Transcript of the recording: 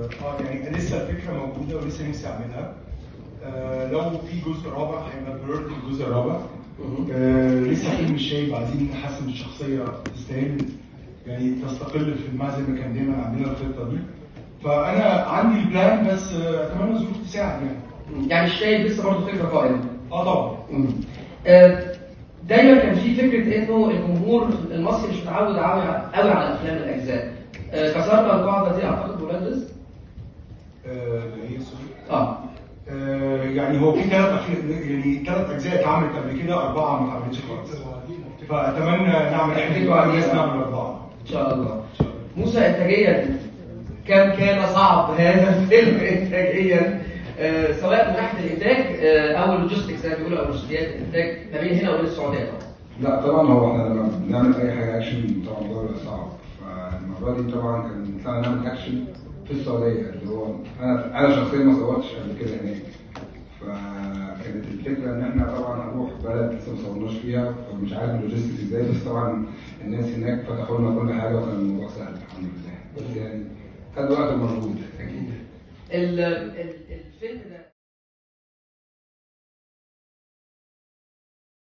اه يعني لسه الفكره موجوده ولسه نفسي اعملها آه لو في جزء رابع هيبقى بريورتي الجزء الرابع آه لسه فيلم الشايب عايزين نحسن الشخصيه تستاهل يعني تستقل في المعزل زي ما كان دايما عندنا الخطه دي فانا عندي البلان بس آه، اتمنى الظروف تساعد يعني يعني الشايب لسه برضه فكره قائمه اه طبعا آه، دايما كان في فكره انه الجمهور المصري مش متعود قوي قوي على افلام الاجزاء آه، كسرنا القاعده دي اعتقد بولاد رزق آه هي سوري اه آه يعني هو في ثلاث أفلام- يعني ثلاث اجزاء اتعملت قبل كده اربعه ما اتعملتش خالص فاتمنى نعمل احنا يحكوا عليها. الناس نعمل اربعه ان شاء الله موسى انتاجيا كم كان صعب هذا الفيلم انتاجيا آه، سواء من ناحيه الانتاج آه، او اللوجيستكس زي ما بيقولوا او لوجستيات الانتاج ما بين هنا وبين السعوديه طبعا لا طبعا هو احنا لما بنعمل اي حاجه اكشن طبعا الموضوع بيبقى صعب فالمره دي طبعا كان طلعنا نعمل اكشن في السعوديه اللي هو انا انا شخصيا ما صورتش قبل كده هناك فكانت الفكره ان احنا طبعا هنروح بلد لسه ما صورناش فيها فمش عارف اللوجيستكس ازاي بس طبعا الناس هناك فتحوا لنا كل حاجه وكان الموضوع سهل الحمد لله بس يعني خد وقت ومجهود اكيد ال- ال-